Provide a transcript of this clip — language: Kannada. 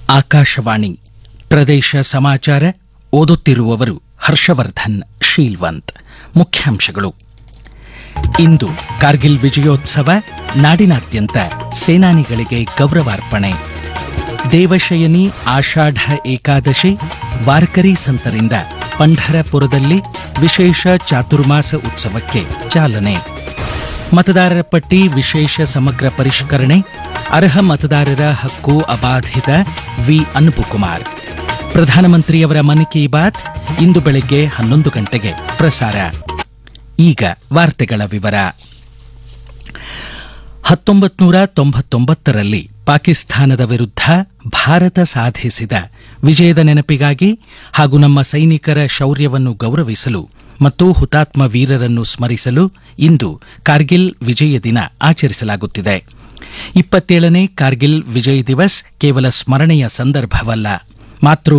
ಆಕಾಶವಾಣಿ ಪ್ರದೇಶ ಸಮಾಚಾರ ಓದುತ್ತಿರುವವರು ಹರ್ಷವರ್ಧನ್ ಶೀಲ್ವಂತ್ ಮುಖ್ಯಾಂಶಗಳು ಇಂದು ಕಾರ್ಗಿಲ್ ವಿಜಯೋತ್ಸವ ನಾಡಿನಾದ್ಯಂತ ಸೇನಾನಿಗಳಿಗೆ ಗೌರವಾರ್ಪಣೆ ದೇವಶಯನಿ ಆಷಾಢ ಏಕಾದಶಿ ವಾರ್ಕರಿ ಸಂತರಿಂದ ಪಂಢರಪುರದಲ್ಲಿ ವಿಶೇಷ ಚಾತುರ್ಮಾಸ ಉತ್ಸವಕ್ಕೆ ಚಾಲನೆ ಮತದಾರರ ಪಟ್ಟಿ ವಿಶೇಷ ಸಮಗ್ರ ಪರಿಷ್ಕರಣೆ ಅರ್ಹ ಮತದಾರರ ಹಕ್ಕು ಅಬಾಧಿತ ವಿ ಅನ್ಬುಕುಮಾರ್ ಪ್ರಧಾನಮಂತ್ರಿಯವರ ಮನ್ ಕಿ ಬಾತ್ ಇಂದು ಬೆಳಗ್ಗೆ ಹನ್ನೊಂದು ಗಂಟೆಗೆ ಪ್ರಸಾರ ಈಗ ವಾರ್ತೆಗಳ ವಿವರ ಹತ್ತೊಂಬತ್ತು ನೂರ ತೊಂಬತ್ತೊಂಬತ್ತರಲ್ಲಿ ಪಾಕಿಸ್ತಾನದ ವಿರುದ್ಧ ಭಾರತ ಸಾಧಿಸಿದ ವಿಜಯದ ನೆನಪಿಗಾಗಿ ಹಾಗೂ ನಮ್ಮ ಸೈನಿಕರ ಶೌರ್ಯವನ್ನು ಗೌರವಿಸಲು ಮತ್ತು ಹುತಾತ್ಮ ವೀರರನ್ನು ಸ್ಮರಿಸಲು ಇಂದು ಕಾರ್ಗಿಲ್ ವಿಜಯ ದಿನ ಆಚರಿಸಲಾಗುತ್ತಿದೆ ಇಪ್ಪತ್ತೇಳನೇ ಕಾರ್ಗಿಲ್ ವಿಜಯ್ ದಿವಸ್ ಕೇವಲ ಸ್ಮರಣೆಯ ಸಂದರ್ಭವಲ್ಲ ಮಾತೃ